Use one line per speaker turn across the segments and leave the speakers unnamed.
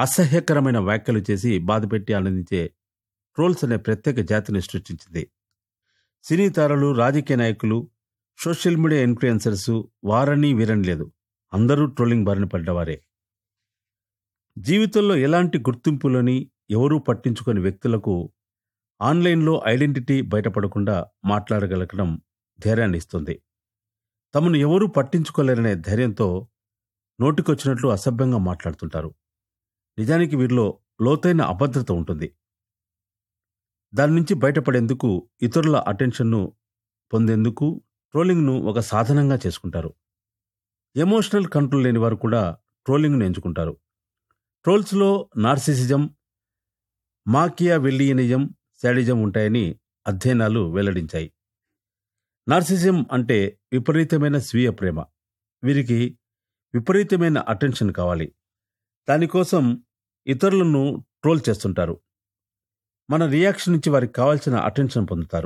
అసహ్యకరమైన వ్యాఖ్యలు చేసి బాధపెట్టి ఆనందించే ట్రోల్స్ అనే ప్రత్యేక జాతిని సృష్టించింది సినీ తారలు రాజకీయ నాయకులు సోషల్ మీడియా ఇన్ఫ్లుయెన్సర్స్ వారని వీరని లేదు అందరూ ట్రోలింగ్ బారిన పడ్డవారే జీవితంలో ఎలాంటి గుర్తింపులని ఎవరూ పట్టించుకొని వ్యక్తులకు ఆన్లైన్లో ఐడెంటిటీ బయటపడకుండా మాట్లాడగలగడం ధైర్యాన్ని ఇస్తుంది తమను ఎవరూ పట్టించుకోలేరనే ధైర్యంతో నోటికొచ్చినట్లు అసభ్యంగా మాట్లాడుతుంటారు నిజానికి వీరిలో లోతైన అభద్రత ఉంటుంది దాని నుంచి బయటపడేందుకు ఇతరుల అటెన్షన్ను పొందేందుకు ట్రోలింగ్ను ఒక సాధనంగా చేసుకుంటారు ఎమోషనల్ కంట్రోల్ లేని వారు కూడా ట్రోలింగ్ను ఎంచుకుంటారు ట్రోల్స్లో నార్సిసిజం మాకియా వెల్లియనిజం శాడిజం ఉంటాయని అధ్యయనాలు వెల్లడించాయి నార్సిజం అంటే విపరీతమైన స్వీయ ప్రేమ వీరికి విపరీతమైన అటెన్షన్ కావాలి దానికోసం ఇతరులను ట్రోల్ చేస్తుంటారు మన రియాక్షన్ నుంచి వారికి కావాల్సిన అటెన్షన్ పొందుతారు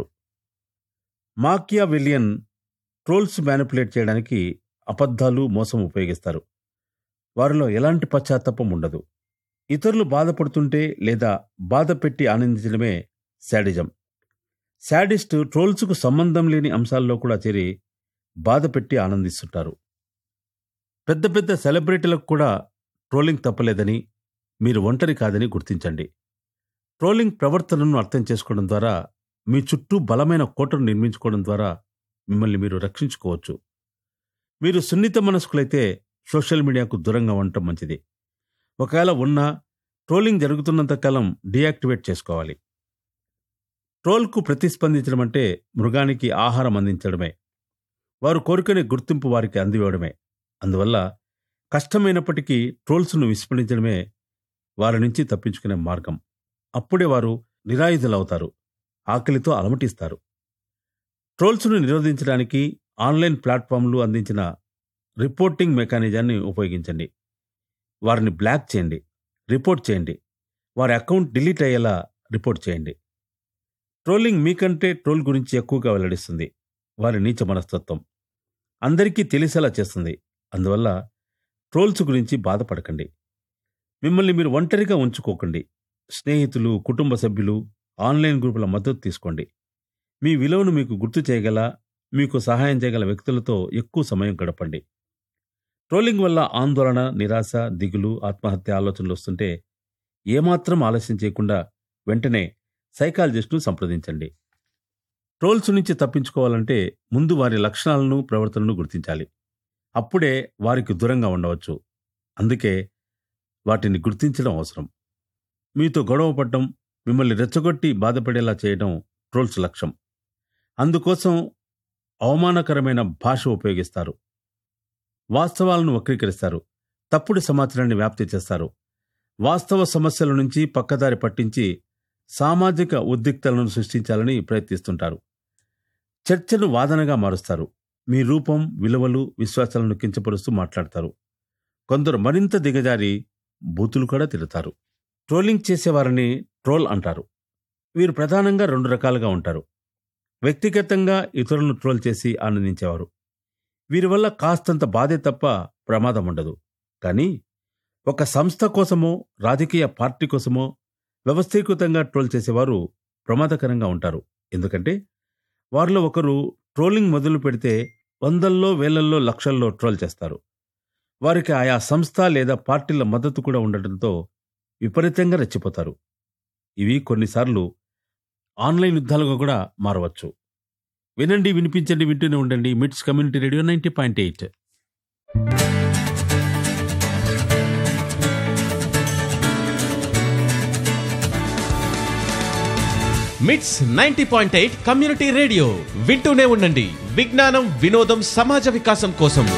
మాకియా విలియన్ ట్రోల్స్ మ్యానిపులేట్ చేయడానికి అబద్ధాలు మోసం ఉపయోగిస్తారు వారిలో ఎలాంటి పశ్చాత్తాపం ఉండదు ఇతరులు బాధపడుతుంటే లేదా బాధ పెట్టి ఆనందించడమే శాడిజం శాడిస్ట్ ట్రోల్స్కు సంబంధం లేని అంశాల్లో కూడా చేరి బాధ పెట్టి ఆనందిస్తుంటారు పెద్ద పెద్ద సెలబ్రిటీలకు కూడా ట్రోలింగ్ తప్పలేదని మీరు ఒంటరి కాదని గుర్తించండి ట్రోలింగ్ ప్రవర్తనను అర్థం చేసుకోవడం ద్వారా మీ చుట్టూ బలమైన కోటను నిర్మించుకోవడం ద్వారా మిమ్మల్ని మీరు రక్షించుకోవచ్చు మీరు సున్నిత మనస్కులైతే సోషల్ మీడియాకు దూరంగా ఉండటం మంచిది ఒకవేళ ఉన్నా ట్రోలింగ్ జరుగుతున్నంత కాలం డీయాక్టివేట్ చేసుకోవాలి ట్రోల్కు ప్రతిస్పందించడం అంటే మృగానికి ఆహారం అందించడమే వారు కోరుకునే గుర్తింపు వారికి అందివ్వడమే అందువల్ల కష్టమైనప్పటికీ ట్రోల్స్ను విస్మరించడమే వారి నుంచి తప్పించుకునే మార్గం అప్పుడే వారు నిరాయుధులవుతారు ఆకలితో అలమటిస్తారు ట్రోల్స్ను నిరోధించడానికి ఆన్లైన్ ప్లాట్ఫామ్లు అందించిన రిపోర్టింగ్ మెకానిజాన్ని ఉపయోగించండి వారిని బ్లాక్ చేయండి రిపోర్ట్ చేయండి వారి అకౌంట్ డిలీట్ అయ్యేలా రిపోర్ట్ చేయండి ట్రోలింగ్ మీకంటే ట్రోల్ గురించి ఎక్కువగా వెల్లడిస్తుంది వారి నీచ మనస్తత్వం అందరికీ తెలిసేలా చేస్తుంది అందువల్ల ట్రోల్స్ గురించి బాధపడకండి మిమ్మల్ని మీరు ఒంటరిగా ఉంచుకోకండి స్నేహితులు కుటుంబ సభ్యులు ఆన్లైన్ గ్రూపుల మద్దతు తీసుకోండి మీ విలువను మీకు గుర్తు చేయగల మీకు సహాయం చేయగల వ్యక్తులతో ఎక్కువ సమయం గడపండి ట్రోలింగ్ వల్ల ఆందోళన నిరాశ దిగులు ఆత్మహత్య ఆలోచనలు వస్తుంటే ఏమాత్రం ఆలస్యం చేయకుండా వెంటనే సైకాలజిస్ట్ను సంప్రదించండి ట్రోల్స్ నుంచి తప్పించుకోవాలంటే ముందు వారి లక్షణాలను ప్రవర్తనను గుర్తించాలి అప్పుడే వారికి దూరంగా ఉండవచ్చు అందుకే వాటిని గుర్తించడం అవసరం మీతో గొడవ పడటం మిమ్మల్ని రెచ్చగొట్టి బాధపడేలా చేయడం ట్రోల్స్ లక్ష్యం అందుకోసం అవమానకరమైన భాష ఉపయోగిస్తారు వాస్తవాలను వక్రీకరిస్తారు తప్పుడు సమాచారాన్ని వ్యాప్తి చేస్తారు వాస్తవ సమస్యల నుంచి పక్కదారి పట్టించి సామాజిక ఉద్రిక్తలను సృష్టించాలని ప్రయత్నిస్తుంటారు చర్చను వాదనగా మారుస్తారు మీ రూపం విలువలు విశ్వాసాలను కించపరుస్తూ మాట్లాడతారు కొందరు మరింత దిగజారి బూతులు కూడా తిడతారు ట్రోలింగ్ చేసేవారిని ట్రోల్ అంటారు వీరు ప్రధానంగా రెండు రకాలుగా ఉంటారు వ్యక్తిగతంగా ఇతరులను ట్రోల్ చేసి ఆనందించేవారు వీరి వల్ల కాస్తంత బాధే తప్ప ప్రమాదం ఉండదు కానీ ఒక సంస్థ కోసమో రాజకీయ పార్టీ కోసమో వ్యవస్థీకృతంగా ట్రోల్ చేసేవారు ప్రమాదకరంగా ఉంటారు ఎందుకంటే వారిలో ఒకరు ట్రోలింగ్ మొదలు పెడితే వందల్లో వేలల్లో లక్షల్లో ట్రోల్ చేస్తారు వారికి ఆయా సంస్థ లేదా పార్టీల మద్దతు కూడా ఉండటంతో విపరీతంగా రెచ్చిపోతారు ఇవి కొన్నిసార్లు ఆన్లైన్ యుద్ధాలుగా కూడా మారవచ్చు వినండి వినిపించండి వింటూనే ఉండండి MITS community radio ninety point eight
MITS ninety point eight community radio వింటూనే ఉండండి విజ్ఞానం వినోదం సమాజ వికాసం కోసం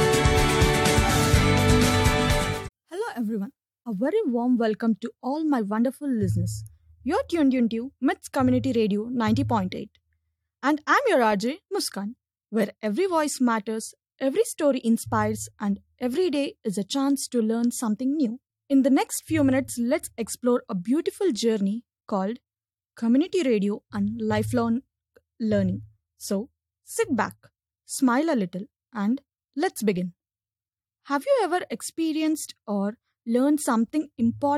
Hello, everyone. A very warm welcome to all my wonderful listeners. You're tuned into MITS Community Radio 90.8. And I'm your RJ, Muskan, where every voice matters, every story inspires, and every day is a chance to learn something new. In the next few minutes, let's explore a beautiful journey called Community Radio and Lifelong Learning. So, sit back, smile a little, and let's begin. Have you ever experienced or learned something important?